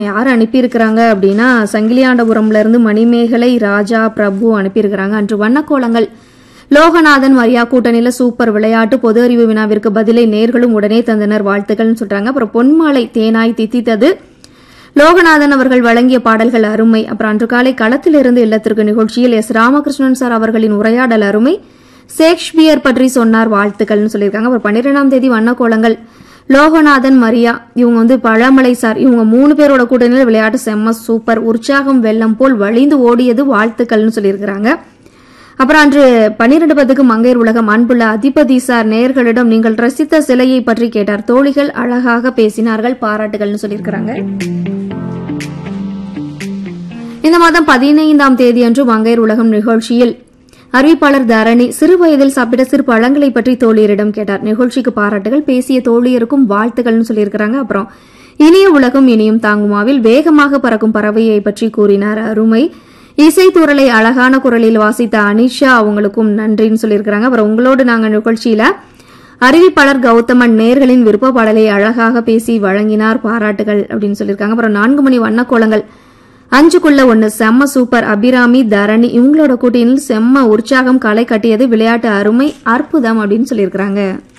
யார் அனுப்பியிருக்கிறாங்க அப்படின்னா சங்கிலியாண்டபுரம்ல இருந்து மணிமேகலை ராஜா பிரபு அனுப்பியிருக்கிறாங்க அன்று வண்ணக்கோலங்கள் லோகநாதன் மரியா கூட்டணியில சூப்பர் விளையாட்டு பொது அறிவு வினாவிற்கு பதிலை நேர்களும் உடனே தந்தனர் வாழ்த்துக்கள்னு சொல்றாங்க அப்புறம் பொன்மாலை தேனாய் தித்தித்தது லோகநாதன் அவர்கள் வழங்கிய பாடல்கள் அருமை அப்புறம் அன்று காலை களத்திலிருந்து இல்லத்திற்கு நிகழ்ச்சியில் எஸ் ராமகிருஷ்ணன் சார் அவர்களின் உரையாடல் அருமை ஷேக்ஸ்பியர் பற்றி சொன்னார் வாழ்த்துக்கள்னு சொல்லியிருக்காங்க அப்புறம் பன்னிரெண்டாம் தேதி வண்ணக்கோலங்கள் லோகநாதன் மரியா இவங்க வந்து பழமலை சார் இவங்க மூணு பேரோட கூட்டணியில் விளையாட்டு செம்ம சூப்பர் உற்சாகம் வெள்ளம் போல் வழிந்து ஓடியது வாழ்த்துக்கள்னு சொல்லியிருக்கிறாங்க அப்புறம் அன்று பன்னிரண்டு பத்துக்கு மங்கையர் உலகம் அன்புள்ள அதிபதி சார் நேயர்களிடம் நீங்கள் ரசித்த சிலையை பற்றி கேட்டார் தோழிகள் அழகாக பேசினார்கள் பாராட்டுகள்னு சொல்லியிருக்கிறாங்க இந்த மாதம் பதினைந்தாம் தேதி அன்று மங்கையர் உலகம் நிகழ்ச்சியில் அறிவிப்பாளர் தரணி சிறு வயதில் சாப்பிட்ட சிறு பழங்களை பற்றி தோழியரிடம் கேட்டார் நிகழ்ச்சிக்கு பாராட்டுகள் பேசிய தோழியருக்கும் வாழ்த்துக்கள்னு சொல்லியிருக்கிறாங்க அப்புறம் இனிய உலகம் இனியும் தாங்குமாவில் வேகமாக பறக்கும் பறவையை பற்றி கூறினார் அருமை இசைத்தூரலை அழகான குரலில் வாசித்த அனிஷா அவங்களுக்கும் நன்றின்னு சொல்லியிருக்கிறாங்க அப்புறம் உங்களோடு நாங்க நிகழ்ச்சியில அறிவிப்பாளர் கௌதமன் நேர்களின் விருப்ப பாடலை அழகாக பேசி வழங்கினார் பாராட்டுகள் அப்படின்னு சொல்லியிருக்காங்க அப்புறம் நான்கு மணி வண்ணக்கோலங்கள் அஞ்சுக்குள்ள ஒண்ணு செம்ம சூப்பர் அபிராமி தரணி இவங்களோட கூட்டணியில் செம்ம உற்சாகம் களை கட்டியது விளையாட்டு அருமை அற்புதம் அப்படின்னு சொல்லியிருக்கிறாங்க